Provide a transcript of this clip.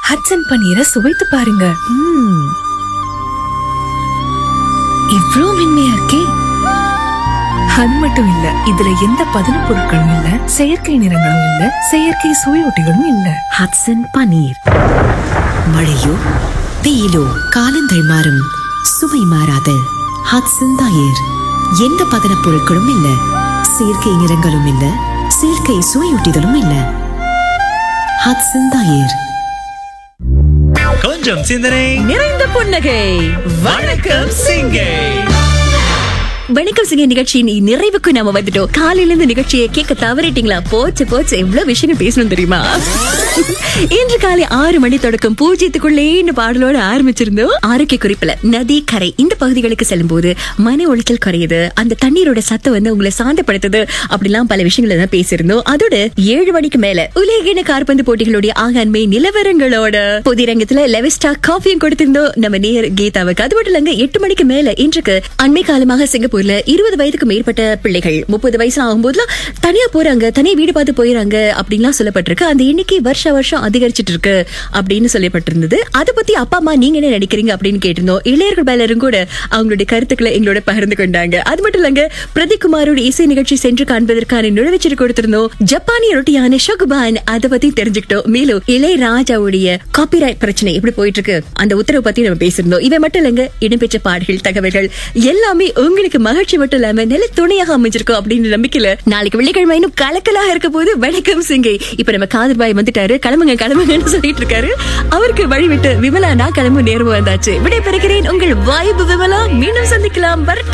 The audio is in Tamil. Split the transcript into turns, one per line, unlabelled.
ஹட்சன் பன்னீரை சுவைத்து பாருங்க
ம்ம்.
இவ்ளோ மென்மையா இருக்கே அது மட்டும் இல்ல இதுல எந்த பதன பொருட்களும் இல்ல செயற்கை நிறங்களும் இல்ல செயற்கை சுவையொட்டிகளும் இல்ல
ஹட்சன் பன்னீர் மழையோ வெயிலோ காலங்கள் மாறும் சுவை மாறாத ஹட்சன் தயிர் எந்த பதனப் பொருட்களும் இல்ல செயற்கை நிறங்களும் இல்ல செயற்கை சுவையூட்டிகளும் இல்ல ஹட்சன் தயிர்
கொஞ்சம் சிந்தனை
நிறைந்த புன்னகை
வணக்கம் சிங்கை
வணக்கம் சிங்க நிகழ்ச்சியின் நிறைவுக்கு நாம வந்துட்டோம் காலையில இருந்து நிகழ்ச்சியை கேட்க தவறிட்டீங்களா போச்சு போச்சு எவ்வளவு விஷயங்கள் பேசணும் தெரியுமா இன்று காலை ஆறு மணி தொடக்கம் பூஜ்ஜியத்துக்குள்ளேன்னு பாடலோட ஆரம்பிச்சிருந்தோம் ஆரோக்கிய குறிப்புல நதி கரை இந்த பகுதிகளுக்கு செல்லும் போது மன உளைச்சல் குறையுது அந்த தண்ணீரோட சத்தம் வந்து உங்களை சாந்தப்படுத்துது அப்படிலாம் பல விஷயங்களை தான் பேசியிருந்தோம் அதோட ஏழு மணிக்கு மேல உலகின கார்பந்து போட்டிகளுடைய ஆகாண்மை நிலவரங்களோட பொதிரங்கத்துல லெவிஸ்டா காஃபியும் கொடுத்திருந்தோம் நம்ம நேர் கீதாவுக்கு அது மட்டும் இல்லங்க எட்டு மணிக்கு மேல இன்றைக்கு அண்மை காலமாக சிங்கப்பூர்ல இருபது வயதுக்கு மேற்பட்ட பிள்ளைகள் முப்பது வயசு ஆகும்போதுலாம் தனியா போறாங்க தனியா வீடு பார்த்து போயிறாங்க அப்படின்லாம் சொல்லப்பட்டிருக்கு அந்த எண்ணிக்கை வருஷ வருஷம் அதிகரிச்சிட்டு இருக்கு அப்படின்னு சொல்லப்பட்டிருந்தது அதை பத்தி அப்பா அம்மா நீங்க என்ன நினைக்கிறீங்க அப்படின்னு கேட்டிருந்தோம் இளையர்கள் பலரும் கூட அவங்களுடைய கருத்துக்களை எங்களோட பகிர்ந்து கொண்டாங்க அது மட்டும் இல்லங்க பிரதீப் இசை நிகழ்ச்சி சென்று காண்பதற்கான நுழைவுச்சீட்டு கொடுத்திருந்தோம் ஜப்பானிய ரொட்டியான ஷகுபான் அதை பத்தி தெரிஞ்சுக்கிட்டோம் மேலும் இளையராஜாவுடைய காப்பிரைட் பிரச்சனை எப்படி போயிட்டு இருக்கு அந்த உத்தரவு பத்தி நம்ம பேசியிருந்தோம் இவை மட்டும் இல்லங்க இடம்பெற்ற பாடல்கள் தகவல்கள் எல்லாமே உங்களுக்கு மகிழ்ச்சி மட்டும் இல்லாம நல்ல துணையாக அமைஞ்சிருக்கும் அப்படின்னு நம்பிக்கையில நாளைக்கு வெள்ளிக்கிழமை இன்னும் கலக்கலாக இருக்க போது வணக்கம் சிங்கை இப்ப நம்ம காதர் பாய் வந்துட்டாரு கிளம்புங்க கிளம்புங்கன்னு சொல்லிட்டு இருக்காரு அவருக்கு வழிவிட்டு விமலா நான் கிளம்பு நேரம் வந்தாச்சு விடை பெறுகிறேன் உங்கள் வாய்ப்பு விமலா மீண்டும் சந்திக்கலாம் வரட்டா